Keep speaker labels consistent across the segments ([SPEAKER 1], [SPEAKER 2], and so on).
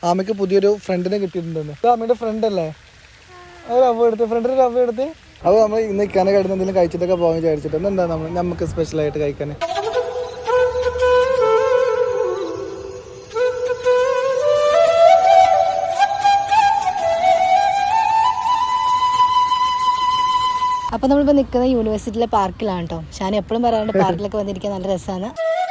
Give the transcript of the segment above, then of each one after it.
[SPEAKER 1] ആമയ്ക്ക് പുതിയൊരു ഫ്രണ്ടിനെ കിട്ടിയിട്ടുണ്ടെന്ന് ഇത് ആമയുടെ ഫ്രണ്ട് അല്ലേ ഒരു അവ എടുത്ത് ഫ്രണ്ടിന് ഒരു അവ എടുത്ത് അപ്പോൾ നമ്മൾ ഇന്ന് ഇക്കാനെ കിടന്ന് എന്തെങ്കിലും കഴിച്ചിട്ടൊക്കെ പോകാൻ വിചാരിച്ചിട്ട് എന്താ നമ്മൾ നമുക്ക് സ്പെഷ്യലായിട്ട് കഴിക്കാൻ
[SPEAKER 2] അപ്പോൾ നമ്മളിപ്പോൾ നിൽക്കുന്ന യൂണിവേഴ്സിറ്റിയിലെ പാർക്കിലാണ് കേട്ടോ ഷാൻ എപ്പോഴും പറയാറുണ്ട് പാർക്കിലൊക്കെ വന്നിരിക്കാൻ നല്ല രസമാണ്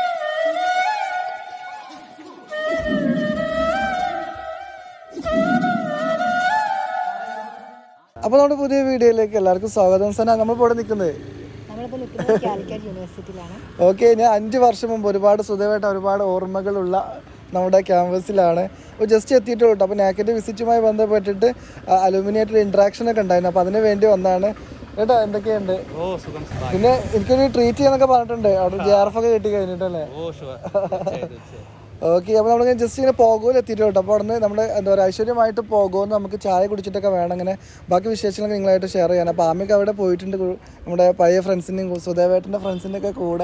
[SPEAKER 1] അപ്പോൾ നമ്മുടെ പുതിയ വീഡിയോയിലേക്ക് എല്ലാവർക്കും സ്വാഗതം സന നമ്മളിപ്പോൾ ഇവിടെ നിൽക്കുന്നത്
[SPEAKER 2] നമ്മളിപ്പോൾ നിൽക്കുന്നത് കാലിക്കറ്റ് യൂണിവേഴ്സിറ്റിയിലാണ്
[SPEAKER 1] ഓക്കെ ഞാൻ അഞ്ച് വർഷം മുമ്പ് ഒരുപാട് സുഖമായിട്ട് ഒരുപാട് ഓർമ്മകളുള്ള നമ്മുടെ ക്യാമ്പസിലാണ് അപ്പോൾ ജസ്റ്റ് എത്തിയിട്ടുള്ളൂ കേട്ടോ അപ്പോൾ നാക്കിൻ്റെ വിസിറ്റുമായി ബന്ധപ്പെട്ടിട്ട് അലുമിനിയേറ്റഡ് ഇൻട്രാക്ഷൻ ഒക്കെ ഉണ്ടായിരുന്നു അപ്പോൾ അതിന് വേണ്ടി വന്നതാണ് കേട്ടോ എന്തൊക്കെയുണ്ട്
[SPEAKER 3] ഓ സുഖം
[SPEAKER 1] പിന്നെ എനിക്കൊരു ട്രീറ്റ് ചെയ്യാന്നൊക്കെ പറഞ്ഞിട്ടുണ്ട് അവിടെ ജെ ആർ എഫ് ഒക്കെ കിട്ടി കഴിഞ്ഞിട്ടല്ലേ
[SPEAKER 3] ഓ ഷുവർ
[SPEAKER 1] ഓക്കെ അപ്പോൾ നമ്മൾ ജസ്റ്റ് ഇങ്ങനെ പോകോയിൽ എത്തിയിട്ടുണ്ട് അപ്പോൾ അവിടെ നിന്ന് നമ്മുടെ എന്താ പറയുക ഐശ്വര്യമായിട്ട് പോകുമെന്ന് നമുക്ക് ചായ കുടിച്ചിട്ടൊക്കെ വേണം അങ്ങനെ ബാക്കി വിശേഷങ്ങളൊക്കെ നിങ്ങളായിട്ട് ഷെയർ ചെയ്യാൻ അപ്പോൾ ആമയ്ക്ക് അവിടെ പോയിട്ടുണ്ട് കു- നമ്മുടെ പഴയ ഫ്രണ്ട്സിൻ്റെയും സുധേവേട്ടൻ്റെ ഫ്രണ്ട്സിൻ്റെ ഒക്കെ കൂടെ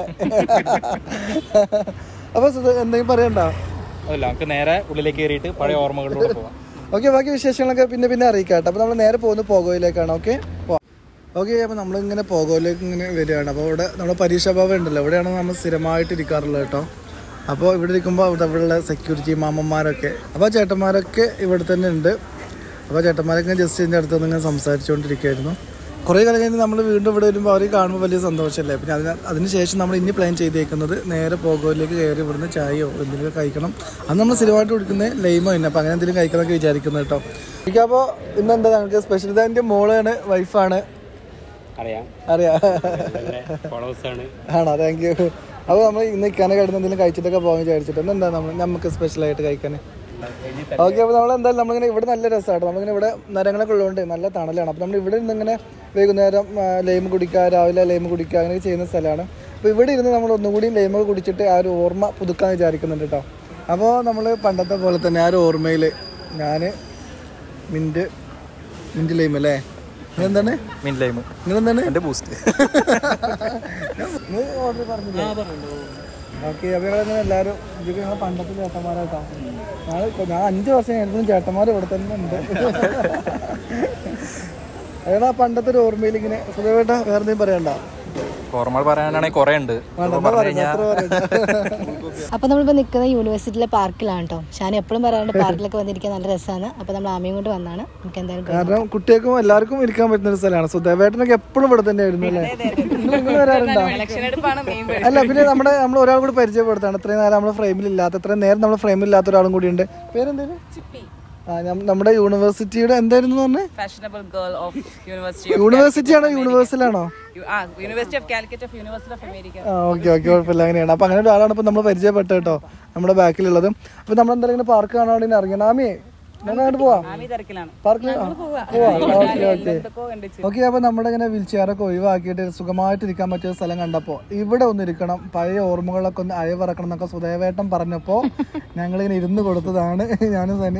[SPEAKER 1] അപ്പോൾ സുധ എന്തെങ്കിലും പറയണ്ടോ
[SPEAKER 3] അല്ല നമുക്ക് നേരെ ഉള്ളിലേക്ക് കയറിയിട്ട് പഴയ ഓർമ്മകളിലൂടെ പോവാം
[SPEAKER 1] ഓക്കെ ബാക്കി വിശേഷങ്ങളൊക്കെ പിന്നെ പിന്നെ അറിയിക്കാം കേട്ടോ അപ്പോൾ നമ്മൾ നേരെ പോകുന്നത് പോകോയിലേക്കാണ് ഓക്കെ ഓക്കെ അപ്പോൾ നമ്മളിങ്ങനെ പോകോയിലേക്ക് ഇങ്ങനെ വരികയാണ് അപ്പോൾ ഇവിടെ നമ്മുടെ പരീക്ഷാ ഭവൻ ഉണ്ടല്ലോ ഇവിടെയാണ് നമ്മൾ സ്ഥിരമായിട്ട് ഇരിക്കാറുള്ളത് കേട്ടോ അപ്പോൾ ഇവിടെ ഇരിക്കുമ്പോൾ അവിടെ ഇവിടെയുള്ള സെക്യൂരിറ്റി മാമന്മാരൊക്കെ അപ്പോൾ ചേട്ടന്മാരൊക്കെ ഇവിടെ തന്നെ ഉണ്ട് അപ്പോൾ ചേട്ടന്മാരൊക്കെ ജസ്റ്റ് ഇതിൻ്റെ അടുത്ത് നിന്ന് സംസാരിച്ചുകൊണ്ടിരിക്കുകയായിരുന്നു കുറേ കാലം കഴിഞ്ഞ് നമ്മൾ വീണ്ടും ഇവിടെ വരുമ്പോൾ അവർ കാണുമ്പോൾ വലിയ സന്തോഷമല്ലേ പിന്നെ അതിന് അതിന് ശേഷം നമ്മൾ ഇനി പ്ലാൻ ചെയ്തേക്കുന്നത് നേരെ പോകോയിലേക്ക് കയറി ഇവിടുന്ന് ചായയോ എന്തെങ്കിലും കഴിക്കണം അന്ന് നമ്മൾ സ്ഥിരമായിട്ട് കുടിക്കുന്നത് ലൈമോ തന്നെ അപ്പോൾ അങ്ങനെ എന്തെങ്കിലും കഴിക്കണമെന്നൊക്കെ വിചാരിക്കുന്നത് കേട്ടോ എനിക്ക് അപ്പോൾ ഇന്നെന്താ ഞങ്ങൾക്ക് സ്പെഷ്യൽ ഇത് എൻ്റെ മോളാണ് വൈഫാണ്
[SPEAKER 3] അറിയാം
[SPEAKER 1] അറിയാം
[SPEAKER 3] ഫോളോവേഴ്സാണ്
[SPEAKER 1] ആണോ താങ്ക് യു അപ്പോൾ നമ്മൾ ഇന്ന് ഇക്കാനെ കിടന്ന് എന്തെങ്കിലും കഴിച്ചിട്ടൊക്കെ പോകാൻ വിചാരിച്ചിട്ട് എന്താ നമ്മൾ നമുക്ക് സ്പെഷ്യലായിട്ട് കഴിക്കാൻ ഓക്കെ അപ്പോൾ നമ്മൾ എന്തായാലും നമ്മളിങ്ങനെ ഇവിടെ നല്ല രസമാണ് നമ്മളിങ്ങനെ ഇവിടെ നരങ്ങളൊക്കെ ഉള്ളതുകൊണ്ട് നല്ല തണലാണ് അപ്പോൾ നമ്മൾ ഇവിടെ ഇരുന്ന് ഇങ്ങനെ വൈകുന്നേരം ലൈം കുടിക്കുക രാവിലെ ലൈം കുടിക്കുക അങ്ങനെ ചെയ്യുന്ന സ്ഥലമാണ് അപ്പോൾ ഇവിടെ ഇരുന്ന് നമ്മൾ ഒന്നുകൂടി ലൈമൊക്കെ കുടിച്ചിട്ട് ആ ഒരു ഓർമ്മ പുതുക്കാൻ വിചാരിക്കുന്നുണ്ട് കേട്ടോ അപ്പോൾ നമ്മൾ പണ്ടത്തെ പോലെ തന്നെ ആ ഒരു ഓർമ്മയിൽ ഞാൻ മിൻറ്റ് മിൻറ്റ് ലൈം അല്ലേ എന്താണ്
[SPEAKER 3] മീൻ ലൈമ്
[SPEAKER 1] നിങ്ങളെന്താണ്
[SPEAKER 3] എൻ്റെ ബൂസ്റ്റ്
[SPEAKER 1] നീ ഓർഡർ പറഞ്ഞില്ലേ ഓക്കെ അപ്പോൾ ഞങ്ങൾ എല്ലാവരും ഇതൊക്കെ ഞങ്ങൾ പണ്ടത്തെ ചേട്ടന്മാരായിട്ടാ ഞാൻ ഞാൻ അഞ്ച് വർഷം കഴിഞ്ഞപ്പോഴും ചേട്ടന്മാർ ഇവിടെ തന്നെ ഉണ്ട് ഏടാ പണ്ടത്തെ ഒരു ഓർമ്മയിൽ ഇങ്ങനെ സുഖവേട്ട വേറെ എന്തെങ്കിലും പറയണ്ട
[SPEAKER 3] ഓർമ്മകൾ പറയാനാണെങ്കിൽ കുറേ ഉണ്ട്
[SPEAKER 1] വേണ്ട എന്നാ പറയണ്ട എത്ര പറയണ്ട
[SPEAKER 2] അപ്പോൾ നമ്മളിപ്പോൾ നിൽക്കുന്ന യൂണിവേഴ്സിറ്റിയിലെ പാർക്കിലാണ് കേട്ടോ ഷാൻ എപ്പോഴും പറയാറുണ്ട് പാർക്കിലൊക്കെ വന്നിരിക്കാൻ നല്ല രസമാണ് അപ്പോൾ നമ്മൾ ആമയും കൊണ്ട് വന്നാണ് നമുക്ക് എന്തായാലും പോയി
[SPEAKER 1] കാരണം കുട്ടികൾക്കും എല്ലാവർക്കും ഇരിക്കാൻ പറ്റുന്ന ഒരു സ്ഥലമാണ് സുധേവേട്ടനൊക്കെ എപ്പോഴും ഇവിടെ തന്നെ ആയിരുന്നു അല്ലേ നിങ്ങൾ വരാറുണ്ടോ അല്ല പിന്നെ നമ്മുടെ നമ്മൾ ഒരാൾ കൂടി പരിചയപ്പെടുത്താണ് ഇത്രയും നേരം നമ്മൾ ഫ്രെയിമിൽ ഇല്ലാത്ത ഇത്രയും നേരം നമ്മൾ ഫ്രെയിമിൽ ഇല്ലാത്ത ഒരാളും കൂടി ഉണ്ട് പേരെന്തേലും ആ ഞം- നമ്മുടെ യൂണിവേഴ്സിറ്റിയുടെ എന്തായിരുന്നു പറഞ്ഞേ
[SPEAKER 4] fashionable girl of University of
[SPEAKER 1] university ആണോ യൂണിവേഴ്സിലാണോ
[SPEAKER 4] you, ah, University of Calicut of University of America.
[SPEAKER 1] ആ ഓക്കെ ഓക്കെ കുഴപ്പമില്ല അങ്ങനെയാണ് അപ്പൊ അങ്ങനെ ഒരാളാണ് ഇപ്പൊ നമ്മൾ പരിചയപ്പെട്ടത് കേട്ടോ നമ്മുടെ ബാക്കിലുള്ളത് അപ്പൊ നമ്മൾ എന്തായാലും ഇങ്ങനെ പാർക്ക് കാണാൻ വേണ്ടി ഇറങ്ങണം ആമി ഞങ്ങൾ അങ്ങോട്ട് പോവാം
[SPEAKER 4] ആമി തിരക്കിലാണ്
[SPEAKER 1] പാർക്കിൽ പോവാം ഓക്കെ ഓക്കെ
[SPEAKER 4] എന്തൊക്കെയോ കണ്ടിച്ചു
[SPEAKER 1] ഓക്കെ അപ്പോൾ നമ്മുടെ ഇങ്ങനെ വീൽ ചെയറൊക്കെ ഒഴിവാക്കിയിട്ട് സുഖമായിട്ട് ഇരിക്കാൻ പറ്റിയ ഒരു സ്ഥലം കണ്ടപ്പോൾ ഇവിടെ ഒന്ന് ഇരിക്കണം പഴയ ഓർമ്മകളൊക്കെ ഒന്ന് അയവിറക്കണം എന്നൊക്കെ സുധേവേട്ടൻ പറഞ്ഞപ്പോൾ ഞങ്ങളിങ്ങനെ ഇരുന്ന് കൊടുത്തതാണ് ഞാനും തന്നെ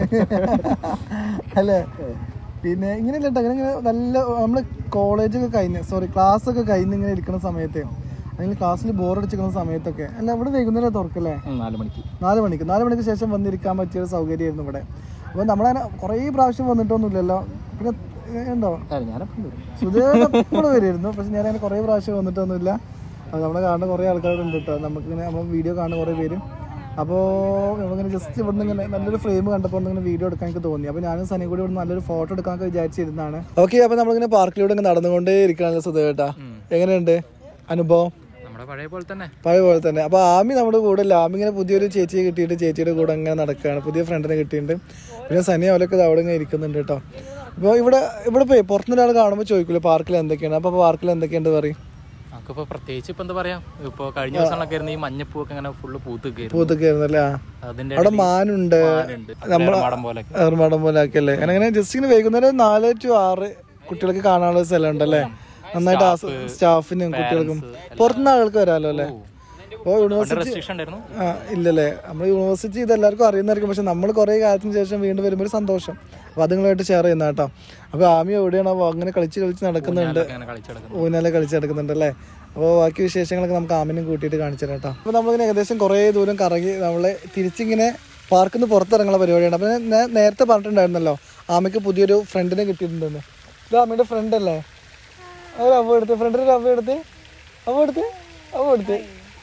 [SPEAKER 1] അല്ലേ പിന്നെ ഇങ്ങനെ കേട്ടോ ഇങ്ങനെ ഇങ്ങനെ നല്ല നമ്മൾ കോളേജൊക്കെ കഴിഞ്ഞ് സോറി ക്ലാസ് ഒക്കെ കഴിഞ്ഞ് ഇങ്ങനെ ഇരിക്കുന്ന സമയത്ത് അല്ലെങ്കിൽ ക്ലാസ്സിൽ ബോറടിച്ചിരിക്കുന്ന സമയത്തൊക്കെ അല്ല ഇവിടെ വൈകുന്നേരം തുറക്കല്ലേ
[SPEAKER 3] നാല് മണിക്ക്
[SPEAKER 1] നാല് മണിക്ക് നാല് മണിക്ക് ശേഷം വന്നിരിക്കാൻ പറ്റിയ ഒരു സൗകര്യമായിരുന്നു ഇവിടെ അപ്പോൾ നമ്മളങ്ങനെ കുറേ പ്രാവശ്യം വന്നിട്ടൊന്നുമില്ലല്ലോ പിന്നെ ഏ, ഉണ്ടോ
[SPEAKER 3] ഞാനപ്പം വരും
[SPEAKER 1] സുധീർ എപ്പോഴും വരുമായിരുന്നു പക്ഷെ ഞാൻ അങ്ങനെ കുറേ പ്രാവശ്യം വന്നിട്ടൊന്നുമില്ല അത് നമ്മളെ കാണുന്ന കുറേ ആൾക്കാരുണ്ട് കേട്ടോ നമുക്കിങ്ങനെ നമ്മൾ വീഡിയോ കാണുന്ന കുറേ പേരും അപ്പോൾ നമ്മളിങ്ങനെ ജസ്റ്റ് ഇവിടെ ഇങ്ങനെ നല്ലൊരു ഫ്രെയിം കണ്ടപ്പോൾ ഇങ്ങനെ വീഡിയോ എടുക്കാൻ എനിക്ക് തോന്നി അപ്പോൾ ഞാനും സനി കൂടി ഇവിടെ നല്ലൊരു ഫോട്ടോ എടുക്കാനൊക്കെ വിചാരിച്ചിരുന്നതാണ് ഓക്കെ അപ്പോൾ നമ്മളിങ്ങനെ പാർക്കിലൂടെ ഇങ്ങനെ നടന്നുകൊണ്ടേ ഇരിക്കുകയാണല്ലോ സുധേട്ടാ എങ്ങനെയുണ്ട് അനുഭവം
[SPEAKER 3] നമ്മുടെ പഴയ പോലെ തന്നെ
[SPEAKER 1] പഴയ പോലെ തന്നെ അപ്പൊ ആമി നമ്മുടെ കൂടെ ഇല്ല ആമി ഇങ്ങനെ പുതിയൊരു ചേച്ചിയെ കിട്ടിയിട്ട് ചേച്ചിയുടെ കൂടെ അങ്ങനെ നടക്കുകയാണ് പുതിയ ഫ്രണ്ടിനെ കിട്ടിയിട്ടുണ്ട് പിന്നെ സനി അവരൊക്കെ അവിടെ ഇങ്ങനെ ഇരിക്കുന്നുണ്ട് കേട്ടോ അപ്പോൾ ഇവിടെ ഇവിടെ പോയി പുറത്തുനിന്ന് ഒരാൾ കാണുമ്പോൾ ചോദിക്കൂലേ പാർക്കിൽ എന്തൊക്കെയാണ് അപ്പോൾ പാർക്കിൽ എന്തൊക്കെയുണ്ട് പറയും
[SPEAKER 3] നമുക്കിപ്പോൾ പ്രത്യേകിച്ച് ഇപ്പം എന്താ പറയാ ഇപ്പോൾ കഴിഞ്ഞ ദിവസങ്ങളൊക്കെ ആയിരുന്നു ഈ മഞ്ഞപ്പൂവൊക്കെ ഇങ്ങനെ ഫുള്ള് പൂത്തുകയായിരുന്നു
[SPEAKER 1] പൂത്തൊക്കെ ആയിരുന്നല്ലേ ആ
[SPEAKER 3] അതിന്റെ
[SPEAKER 1] അവിടെ മാനുണ്ട്
[SPEAKER 3] മാനുണ്ട്.
[SPEAKER 1] നമ്മൾ
[SPEAKER 3] ഏർമാടം പോലെ
[SPEAKER 1] ഏർമാടം പോലെ ആക്കിയല്ലേ അങ്ങനെ അങ്ങനെ ജസ്റ്റ് ഇങ്ങനെ വൈകുന്നേരം നാല് ടു ആറ് കുട്ടികൾക്ക് കാണാനുള്ള ഒരു സ്ഥലം ഉണ്ടല്ലേ നന്നായിട്ട് ആസ്വ- സ്റ്റാഫിനും കുട്ടികൾക്കും പുറത്തുനിന്ന് ആളുകൾക്ക് വരാമല്ലോ അല്ലേ അപ്പോൾ യൂണിവേഴ്സിറ്റി
[SPEAKER 3] റെസ്ട്രിക്ഷൻ ഉണ്ടായിരുന്നു
[SPEAKER 1] ആ ഇല്ലല്ലേ നമ്മൾ യൂണിവേഴ്സിറ്റി ഇത് എല്ലാവർക്കും അറിയുന്നതായിരിക്കും പക്ഷെ നമ്മൾ കുറേ കാലത്തിന് ശേഷം വീണ്ടും വരുമ്പോൾ ഒരു സന്തോഷം അപ്പോൾ അത് നിങ്ങളായിട്ട് ഷെയർ ചെയ്യുന്ന കേട്ടോ അപ്പോൾ ആമി എവിടെയാണോ അങ്ങനെ കളിച്ച് കളിച്ച് നടക്കുന്നുണ്ട്
[SPEAKER 3] അങ്ങനെ കളിച്ചു കിടക്കുന്നു
[SPEAKER 1] ഊനാലെ കളിച്ച് നടക്കുന്നുണ്ട് അല്ലേ അപ്പോൾ ബാക്കി വിശേഷങ്ങളൊക്കെ നമുക്ക് ആമിനും കൂട്ടിയിട്ട് കാണിച്ചു തരാം കേട്ടോ അപ്പോൾ നമ്മളിങ്ങനെ ഏകദേശം കുറേ ദൂരം കറങ്ങി നമ്മളെ തിരിച്ചിങ്ങനെ പാർക്കിൽ നിന്ന് പുറത്തിറങ്ങുന്ന പരിപാടിയാണ് അപ്പോൾ ഞാൻ നേരത്തെ പറഞ്ഞിട്ടുണ്ടായിരുന്നല്ലോ ആമയ്ക്ക് പുതിയൊരു ഫ്രണ്ടിനെ കിട്ടിയിട്ടുണ്ടെന്ന് ഇത് ആമയുടെ ഫ്രണ്ട് അല്ലേ ഒരു അവ എടുത്ത് ഫ്രണ്ടിന് ഒരു അവ എടുത്ത് അവ എടുത്ത് അവ എടുത്ത്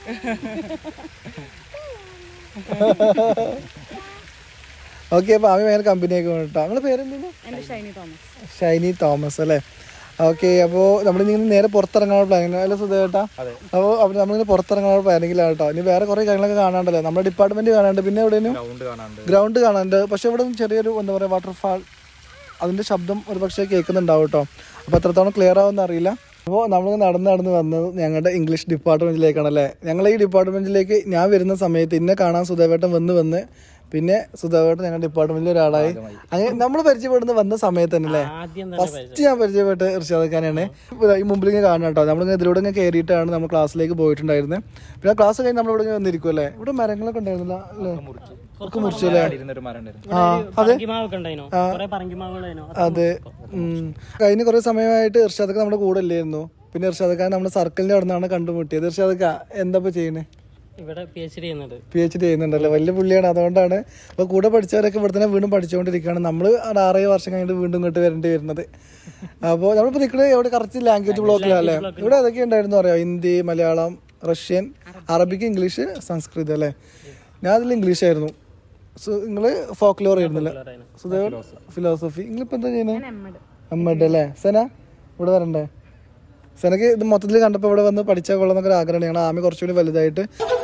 [SPEAKER 1] ഓക്കെ അപ്പോൾ ആമി ഭയങ്കര കമ്പനിയൊക്കെ വേണ്ടിട്ടോ നിങ്ങളുടെ പേരെന്താണ് ഷൈനി തോമസ് അല്ലേ ഓക്കെ അപ്പോൾ നമ്മളിങ്ങനെ നേരെ പുറത്തിറങ്ങാനുള്ള പ്ലാനിങ് അല്ലേ സുധേട്ടാ അപ്പോൾ അപ്പോൾ നമ്മളിങ്ങനെ പുറത്തിറങ്ങാനുള്ള പ്ലാനിങ്ങിലാണ് കേട്ടോ ഇനി വേറെ കുറേ കാര്യങ്ങളൊക്കെ കാണാണ്ടല്ലോ നമ്മുടെ ഡിപ്പാർട്ട്മെന്റ് കാണാണ്ട് പിന്നെ എവിടെയും
[SPEAKER 3] ഗ്രൗണ്ട് കാണാണ്ട്
[SPEAKER 1] ഗ്രൗണ്ട് കാണാനുണ്ട് പക്ഷെ ഇവിടെ നിന്ന് ചെറിയൊരു എന്താ പറയുക വാട്ടർഫാൾ അതിൻ്റെ ശബ്ദം ഒരു പക്ഷേ കേൾക്കുന്നുണ്ടാവും കേട്ടോ അപ്പോൾ എത്രത്തോളം ക്ലിയർ ആവുമെന്ന് അറിയില്ല അപ്പോൾ നമ്മൾ നടന്ന് നടന്ന് വന്നത് ഞങ്ങളുടെ ഇംഗ്ലീഷ് ഡിപ്പാർട്ട്മെൻറ്റിലേക്കാണല്ലേ ഞങ്ങൾ ഈ ഡിപ്പാർട്ട്മെൻറ്റിലേക്ക് ഞാൻ വരുന്ന സമയത്ത് ഇന്നെ കാണാൻ സുധേവേട്ടൻ വന്ന് വന്ന് പിന്നെ സുധേവേട്ടൻ ഞങ്ങളുടെ ഡിപ്പാർട്ട്മെൻറ്റിൽ ഒരാളായി അങ്ങനെ നമ്മൾ പരിചയപ്പെടുന്ന വന്ന സമയത്ത് തന്നെ അല്ലേ ഫസ്റ്റ് ഞാൻ പരിചയപ്പെട്ട് ഇർഷാദ് ഖാനാണ് ഈ മുമ്പിൽ ഇങ്ങനെ കാണണം കേട്ടോ നമ്മളിങ്ങനെ ഇതിലൂടെ ഇങ്ങനെ കയറിയിട്ടാണ് നമ്മൾ ക്ലാസ്സിലേക്ക് പോയിട്ടുണ്ടായിരുന്നത് പിന്നെ ക്ലാസ് കഴിഞ്ഞ് നമ്മളിവിടെ ഇങ്ങനെ വന്നിരിക്കും അല്ലേ ഇവിടെ മരങ്ങളൊക്കെ ഉണ്ടായിരുന്നില്ല അല്ലേ ഒക്കെ മുറിച്ചു അല്ലേ
[SPEAKER 3] ഇരുന്നൊരു മരം ഉണ്ടായിരുന്നു
[SPEAKER 1] ആ അതെ
[SPEAKER 5] പറങ്കിമാവൊക്കെ ഉണ്ടായിനോ കുറെ പറങ്കിമാവുകളായിനോ
[SPEAKER 1] അതെ ഉം. കഴിഞ്ഞ കുറെ സമയമായിട്ട് ഇർഷാദ് നമ്മുടെ കൂടെ ഇല്ലായിരുന്നു പിന്നെ ഇർഷാദ് ഖാൻ നമ്മുടെ സർക്കിളിന്റെ അവിടെ നിന്നാണ് കണ്ടുമുട്ടിയത് ഇർഷാദ് ഖാ എന്താ ഇപ്പൊ ചെയ്യണേ
[SPEAKER 5] ഇവിടെ പി എച്ച് ഡി ചെയ്യുന്നുണ്ട്
[SPEAKER 1] പി എച്ച് ഡി ചെയ്യുന്നുണ്ടല്ലോ വലിയ പുള്ളിയാണ് അതുകൊണ്ടാണ് അപ്പൊ കൂടെ പഠിച്ചവരൊക്കെ ഇവിടെ തന്നെ വീണ്ടും പഠിച്ചുകൊണ്ടിരിക്കുകയാണ് നമ്മൾ ഒരു ആറേഴ് വർഷം കഴിഞ്ഞിട്ട് വീണ്ടും ഇങ്ങോട്ട് വരേണ്ടി വരുന്നത് അപ്പോൾ നമ്മളിപ്പോൾ നിൽക്കുന്നത് ഇവിടെ കറക്റ്റ് ലാംഗ്വേജ് ബ്ലോക്കിലല്ലേ ഇവിടെ ഏതൊക്കെ ഉണ്ടായിരുന്നു അറിയാം Hindi Malayalam Russian Arabic English Sanskrit അല്ലേ ഞാൻ അതിൽ ഇംഗ്ലീഷ് ആയിരുന്നു നിങ്ങൾ ഫോക്ലോർ ആയിരുന്നില്ല സുദേവ് ഫിലോസഫി നിങ്ങളിപ്പോൾ എന്താ ചെയ്യുന്നത് എം എഡ് അല്ലേ സെന ഇവിടെ വരണ്ടേ സെനക്ക് ഇത് മൊത്തത്തിൽ കണ്ടപ്പോൾ ഇവിടെ വന്ന് പഠിച്ചാൽ കൊള്ളാന്നൊക്കെ ഒരു ആഗ്രഹമാണ് ഞങ്ങൾ ആമി കുറച്ചുകൂടി വലുതായിട്ട്